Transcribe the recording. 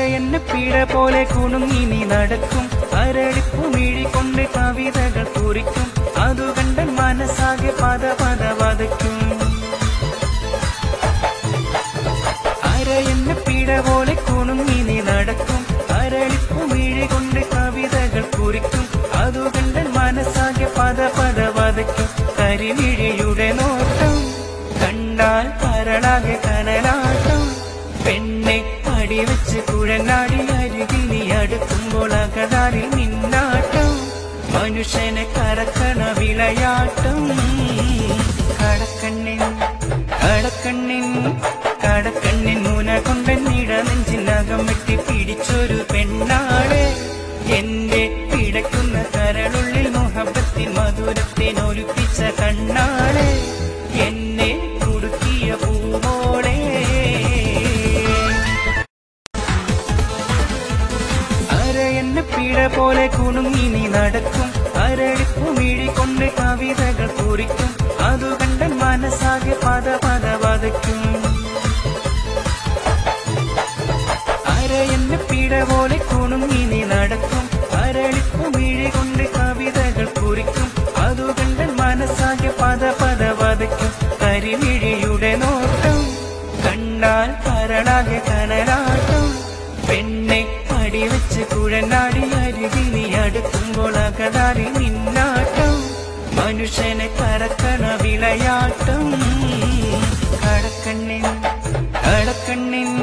അരയെന്നെ പിഴ പോലെ കുണുങ്ങി നീ നടക്കും അരളിപ്പു മിഴികൊണ്ട് കവിതകൾ കുറിക്കും അതു കണ്ട മനസ്സാകെ പദ പദ വതയ്ക്കും അരയെന്നെ പിഴ പോലെ കുണുങ്ങി നീ നടക്കും അരളിപ്പു മിഴികൊണ്ട് കവിതകൾ കുറിക്കും അതു കണ്ട മനസ്സാകെ പദ പദ വതയ്ക്കും കരിമിഴിയുടെ നോട്ടം കണ്ടാൽ കരളാകെ കനലാട്ടം പെണ്ണെ അടിവെച്ച് കുഴനാടി അരികിൽ നീ അടുക്കുമ്പോൾ അകതാരിൽ നിന്നാട്ടം മനുഷ്യനെ കറക്കണ വിളയാട്ടം കടക്കണ്ണിൻ കടക്കണ്ണിൻ കടക്കണ്ണിൻ മൂന കൊണ്ടെന്നിട നെഞ്ചിനകം വെട്ടി പിടിച്ചൊരു പെണ്ണാട് എന്റെ പിടയ്ക്കുന്ന കരളുള്ളിൽ മുഹബത്തിൻ മധുരത്തിൻ ഒലിപ്പിച്ച കണ്ണാട് എന്നെ കുടുക്കിയ പൂവോളെ അരയെന്നെ പിഴ പോലെ കുണുങ്ങി നീ നടക്കും അരളിപ്പു മിഴികൊണ്ട് കവിതകൾ കുറിക്കും അതു കണ്ട മനസ്സാകെ പദ പദ വതയ്ക്കും അരയെന്നെ പിഴ പോലെ കുണുങ്ങി നീ നടക്കും അരളിപ്പു മിഴികൊണ്ട് കവിതകൾ കുറിക്കും അതു കണ്ട മനസ്സാകെ പദ പദ വതയ്ക്കും കരിമിഴിയുടെ നോട്ടം കണ്ടാൽ കരളാകെ കനലാട്ടം പെണ്ണെ അടിവെച്ച് കുഴനാടി അരികിൽ നീ അടുക്കുമ്പോൾ അകതാരി നിന്നാട്ടം മനുഷ്യനെ കറക്കണ വിളയാട്ടം കടക്കണ്ണിൻ കടക്കണ്ണിൻ